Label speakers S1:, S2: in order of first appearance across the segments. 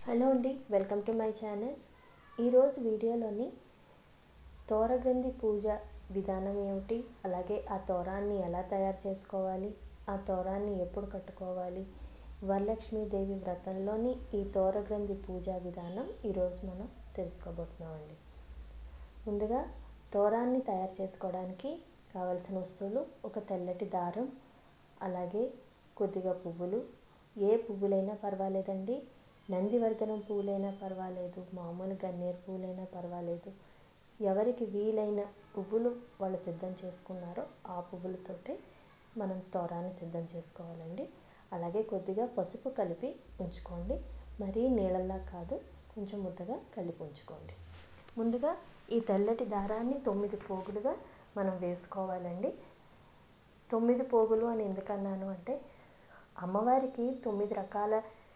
S1: hello అండి welcome to my channel ఈరోజు వీడియోలోని తోరగ్రంథి పూజ విధానం ఏమిటి అలాగే ఆ తోరాన్ని ఎలా తయారు చేసుకోవాలి ఆ తోరాన్ని ఎప్పుడు కట్టుకోవాలి వరలక్ష్మీదేవి వ్రతంలోని ఈ తోరగ్రంథి పూజా విధానం ఈరోజు మనం తెలుసుకోబోతున్నామండి ముందుగా తోరాన్ని తయారు చేసుకోవడానికి కావలసిన వస్తువులు ఒక తెల్లటి దారం అలాగే కొద్దిగా పువ్వులు ఏ పువ్వులైనా పర్వాలేదండి నందివర్ధనం పువ్వులైనా పర్వాలేదు మామూలు గన్నేరు పువ్వులైనా పర్వాలేదు ఎవరికి వీలైన పువ్వులు వాళ్ళు సిద్ధం చేసుకున్నారో ఆ పువ్వులతోటే మనం తోరాన్ని సిద్ధం చేసుకోవాలండి అలాగే కొద్దిగా పసుపు కలిపి ఉంచుకోండి మరీ నీళ్ళల్లా కాదు కొంచెం ముద్దగా కలిపి ఉంచుకోండి ముందుగా ఈ తెల్లటి దారాన్ని తొమ్మిది పోగులుగా మనం వేసుకోవాలండి తొమ్మిది పోగులు అని ఎందుకన్నాను అంటే అమ్మవారికి తొమ్మిది రకాల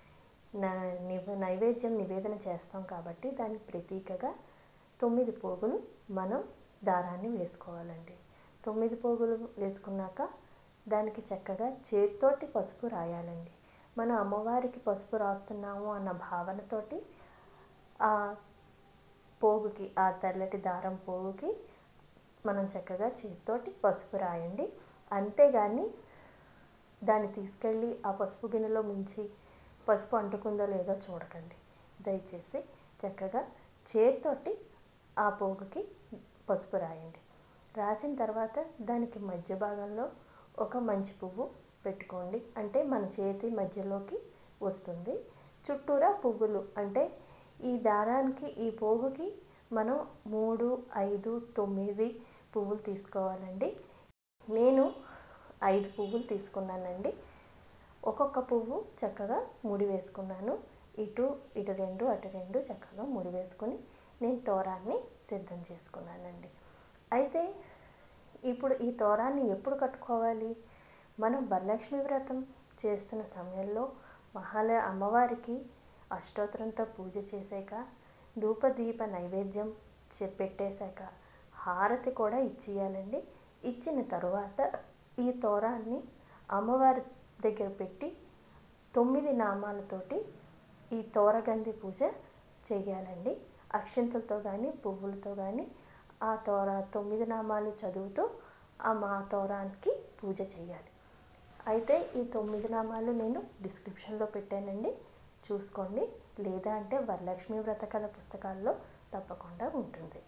S1: నివ నైవేద్యం నివేదన చేస్తాం కాబట్టి దానికి ప్రతీకగా తొమ్మిది పోగులు మనం దారాన్ని వేసుకోవాలండి తొమ్మిది పోగులు వేసుకున్నాక దానికి చక్కగా చేత్తోటి పసుపు రాయాలండి మనం అమ్మవారికి పసుపు రాస్తున్నాము అన్న భావనతోటి ఆ పోగుకి ఆ తెల్లటి దారం పోగుకి మనం చక్కగా చేత్తోటి పసుపు రాయండి అంతేగాని దాన్ని తీసుకెళ్ళి ఆ పసుపు గిన్నెలో ముంచి పసుపు అంటుకుందో లేదో చూడకండి దయచేసి చక్కగా చేత్తోటి ఆ పోగుకి పసుపు రాయండి రాసిన తర్వాత దానికి మధ్య భాగంలో ఒక మంచి పువ్వు పెట్టుకోండి అంటే మన చేతి మధ్యలోకి వస్తుంది చుట్టూరా పువ్వులు అంటే ఈ దారానికి ఈ పోగుకి మనం మూడు ఐదు తొమ్మిది పువ్వులు తీసుకోవాలండి నేను ఐదు పువ్వులు తీసుకున్నానండి ఒక్కొక్క పువ్వు చక్కగా ముడి వేసుకున్నాను ఇటు ఇటు రెండు అటు రెండు చక్కగా ముడి వేసుకొని నేను తోరాన్ని సిద్ధం చేసుకున్నానండి అయితే ఇప్పుడు ఈ తోరాన్ని ఎప్పుడు కట్టుకోవాలి మనం వరలక్ష్మి వ్రతం చేస్తున్న సమయంలో మహాల అమ్మవారికి అష్టోత్తరంతో పూజ చేసాక ధూపదీప నైవేద్యం పెట్టేశాక హారతి కూడా ఇచ్చేయాలండి ఇచ్చిన తరువాత ఈ తోరాన్ని అమ్మవారి దగ్గర పెట్టి తొమ్మిది నామాలతోటి ఈ తోరగంది పూజ చేయాలండి అక్షంతలతో కానీ పువ్వులతో కానీ ఆ తోర తొమ్మిది నామాలు చదువుతూ ఆ మా తోరానికి పూజ చేయాలి అయితే ఈ తొమ్మిది నామాలు నేను డిస్క్రిప్షన్లో పెట్టానండి చూసుకోండి లేదా అంటే వరలక్ష్మి వ్రత కథ పుస్తకాల్లో తప్పకుండా ఉంటుంది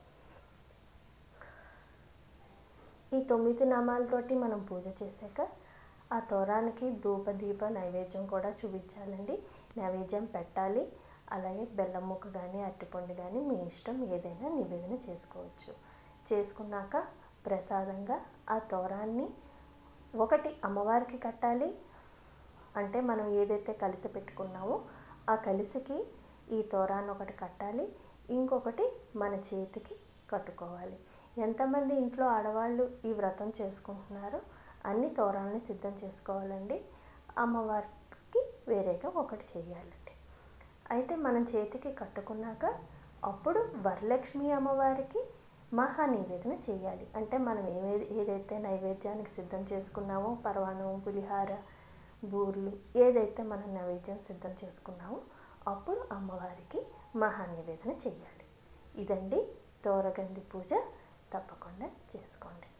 S1: ఈ తొమ్మిది నామాలతోటి మనం పూజ చేశాక ఆ తోరానికి ధూప దీప నైవేద్యం కూడా చూపించాలండి నైవేద్యం పెట్టాలి అలాగే బెల్లం ముక్క కానీ అరటిపండు కానీ మీ ఇష్టం ఏదైనా నివేదన చేసుకోవచ్చు చేసుకున్నాక ప్రసాదంగా ఆ తోరాన్ని ఒకటి అమ్మవారికి కట్టాలి అంటే మనం ఏదైతే కలిసి పెట్టుకున్నామో ఆ కలిసికి ఈ తోరాన్ని ఒకటి కట్టాలి ఇంకొకటి మన చేతికి కట్టుకోవాలి ఎంతమంది ఇంట్లో ఆడవాళ్ళు ఈ వ్రతం చేసుకుంటున్నారో అన్ని తోరాలని సిద్ధం చేసుకోవాలండి అమ్మవారికి వేరేగా ఒకటి చేయాలండి అయితే మనం చేతికి కట్టుకున్నాక అప్పుడు వరలక్ష్మి అమ్మవారికి మహా నివేదన చేయాలి అంటే మనం ఏమే ఏదైతే నైవేద్యానికి సిద్ధం చేసుకున్నామో పరవాణం పులిహార బూర్లు ఏదైతే మనం నైవేద్యం సిద్ధం చేసుకున్నామో అప్పుడు అమ్మవారికి మహా నివేదన చేయాలి ఇదండి తోరగంది పూజ తప్పకుండా చేసుకోండి